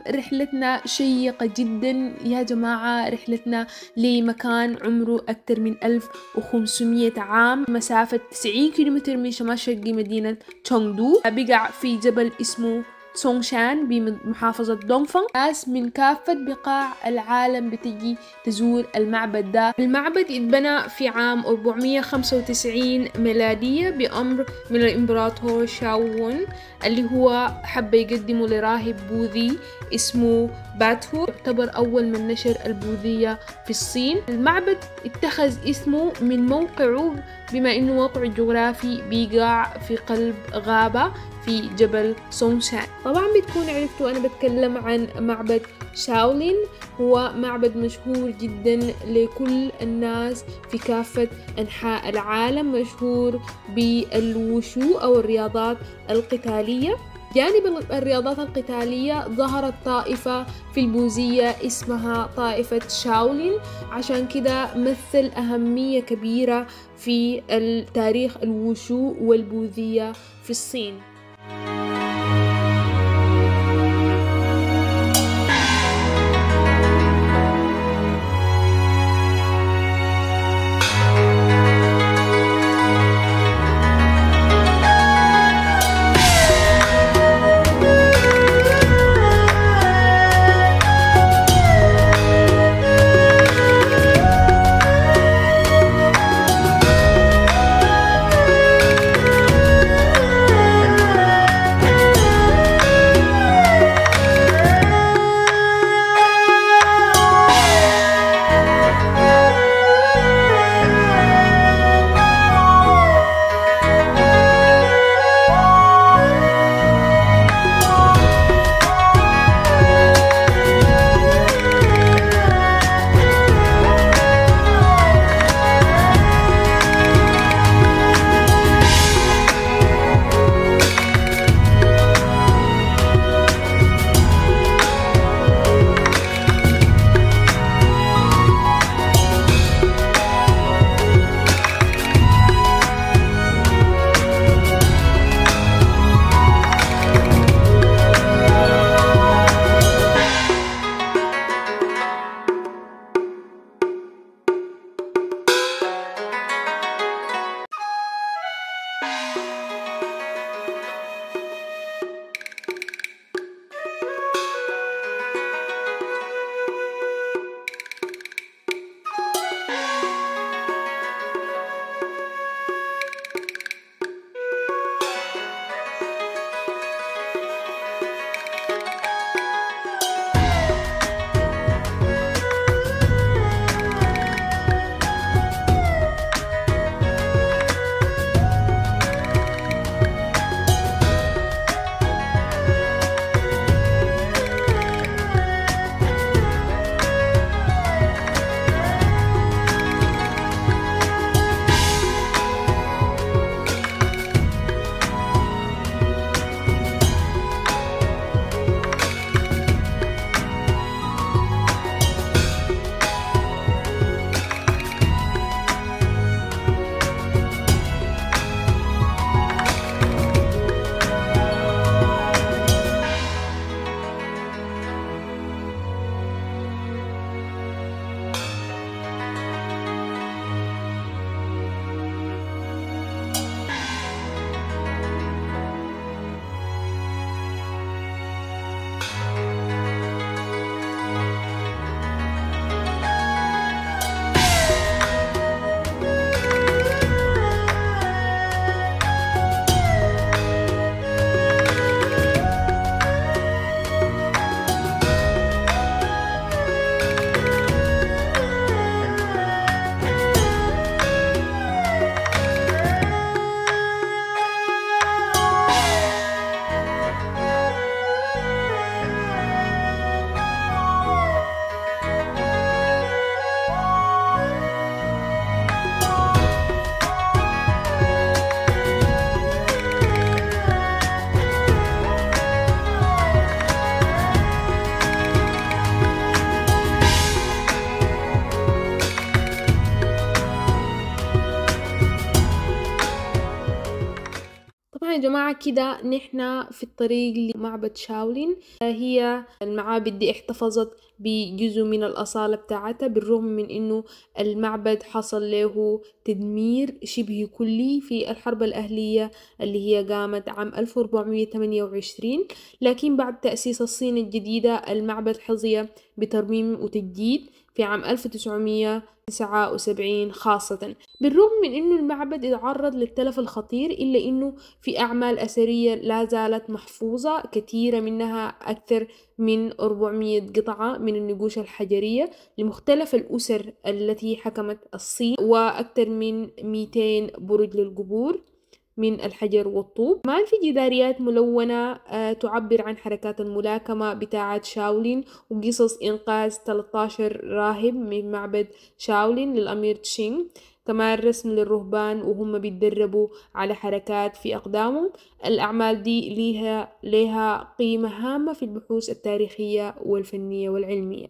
رحلتنا شيقة جدا يا جماعة رحلتنا لمكان عمره أكثر من 1500 عام مسافة 90 كيلومتر من شمال شرقي مدينة تشونغدو بقع في جبل اسمه سونغشان بمحافظة دونغفنغ ناس من كافة بقاع العالم بتجي تزور المعبد ده المعبد اتبنى في عام 495 ميلادية بأمر من الإمبراطور شاوون اللي هو حب يقدمه لراهب بوذي اسمه باتهو يعتبر أول من نشر البوذية في الصين المعبد اتخذ اسمه من موقعه بما أنه موقع جغرافي بيقع في قلب غابة في جبل سونشان طبعا بتكون عرفتوا أنا بتكلم عن معبد شاولين هو معبد مشهور جدا لكل الناس في كافة أنحاء العالم مشهور بالوشو أو الرياضات القتالية جانب الرياضات القتالية ظهرت طائفة في البوذية اسمها طائفة شاولين عشان كده مثل أهمية كبيرة في التاريخ الوشو والبوذية في الصين جماعة كده نحن في الطريق لمعبد شاولين هي المعابد دي احتفظت بجزء من الأصالة بتاعتها بالرغم من إنه المعبد حصل له تدمير شبه كلي في الحرب الأهلية اللي هي قامت عام 1428 لكن بعد تأسيس الصين الجديدة المعبد حظي بترميم وتجديد في عام 1979 خاصة بالرغم من أنه المعبد يتعرض للتلف الخطير إلا أنه في أعمال أثرية لا زالت محفوظة كثيرة منها أكثر من 400 قطعة من النقوش الحجرية لمختلف الأسر التي حكمت الصين وأكثر من 200 برج للقبور من الحجر والطوب كمان في جداريات ملونة آه تعبر عن حركات الملاكمة بتاعة شاولين وقصص إنقاذ 13 راهب من معبد شاولين للأمير تشينغ كمان رسم للرهبان وهم بيتدربوا على حركات في أقدامهم الأعمال دي ليها, ليها قيمة هامة في البحوث التاريخية والفنية والعلمية